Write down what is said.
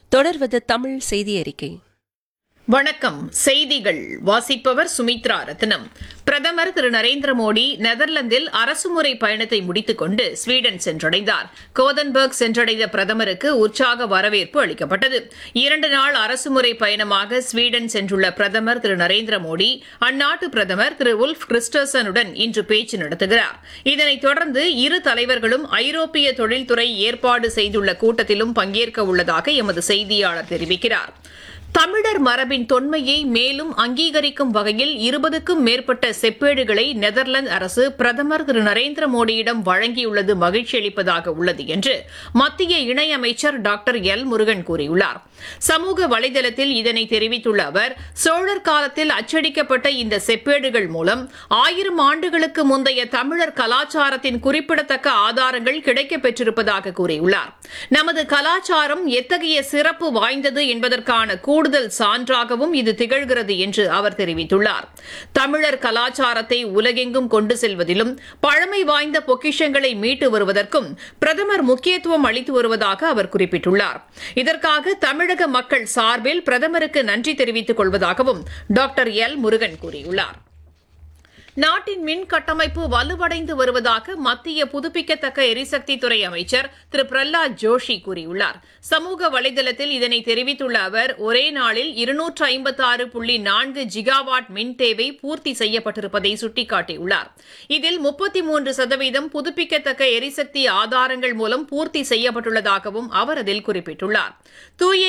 தொடர்வது தமிழ் செய்தி அறிக்கை வணக்கம் செய்திகள் வாசிப்பவர் சுமித்ரா ரத்னம் பிரதமர் திரு நரேந்திர மோடி நெதர்லாந்தில் அரசுமுறை பயணத்தை முடித்துக் கொண்டு ஸ்வீடன் சென்றடைந்தார் கோதன்பர்க் சென்றடைந்த பிரதமருக்கு உற்சாக வரவேற்பு அளிக்கப்பட்டது இரண்டு நாள் அரசுமுறை பயணமாக ஸ்வீடன் சென்றுள்ள பிரதமர் திரு நரேந்திர மோடி அந்நாட்டு பிரதமர் திரு உல்ஃப் கிறிஸ்டர்சனுடன் இன்று பேச்சு நடத்துகிறார் இதனைத் தொடர்ந்து இரு தலைவர்களும் ஐரோப்பிய தொழில்துறை ஏற்பாடு செய்துள்ள கூட்டத்திலும் பங்கேற்க உள்ளதாக எமது செய்தியாளர் தெரிவிக்கிறார் தமிழர் மரபின் தொன்மையை மேலும் அங்கீகரிக்கும் வகையில் இருபதுக்கும் மேற்பட்ட செப்பேடுகளை நெதர்லாந்து அரசு பிரதமர் திரு நரேந்திர மோடியிடம் வழங்கியுள்ளது மகிழ்ச்சி அளிப்பதாக உள்ளது என்று மத்திய இணையமைச்சர் டாக்டர் எல் முருகன் கூறியுள்ளார் சமூக வலைதளத்தில் இதனை தெரிவித்துள்ள அவர் சோழர் காலத்தில் அச்சடிக்கப்பட்ட இந்த செப்பேடுகள் மூலம் ஆயிரம் ஆண்டுகளுக்கு முந்தைய தமிழர் கலாச்சாரத்தின் குறிப்பிடத்தக்க ஆதாரங்கள் கிடைக்கப் பெற்றிருப்பதாக கூறியுள்ளார் நமது கலாச்சாரம் எத்தகைய சிறப்பு வாய்ந்தது என்பதற்கான கூடுதல் சான்றாகவும் இது திகழ்கிறது என்று அவர் தெரிவித்துள்ளார் தமிழர் கலாச்சாரத்தை உலகெங்கும் கொண்டு செல்வதிலும் பழமை வாய்ந்த பொக்கிஷங்களை மீட்டு வருவதற்கும் பிரதமர் முக்கியத்துவம் அளித்து வருவதாக அவர் குறிப்பிட்டுள்ளார் இதற்காக தமிழக மக்கள் சார்பில் பிரதமருக்கு நன்றி தெரிவித்துக் கொள்வதாகவும் டாக்டர் எல் முருகன் கூறியுள்ளார் நாட்டின் மின் கட்டமைப்பு வலுவடைந்து வருவதாக மத்திய புதுப்பிக்கத்தக்க எரிசக்தித்துறை அமைச்சர் திரு பிரஹ்லாத் ஜோஷி கூறியுள்ளார் சமூக வலைதளத்தில் இதனை தெரிவித்துள்ள அவர் ஒரே நாளில் இருநூற்று ஐம்பத்தி ஆறு புள்ளி நான்கு ஜிகாவாட் மின் தேவை பூர்த்தி செய்யப்பட்டிருப்பதை சுட்டிக்காட்டியுள்ளார் இதில் முப்பத்தி மூன்று சதவீதம் புதுப்பிக்கத்தக்க எரிசக்தி ஆதாரங்கள் மூலம் பூர்த்தி செய்யப்பட்டுள்ளதாகவும் அவர் அதில் குறிப்பிட்டுள்ளார் தூய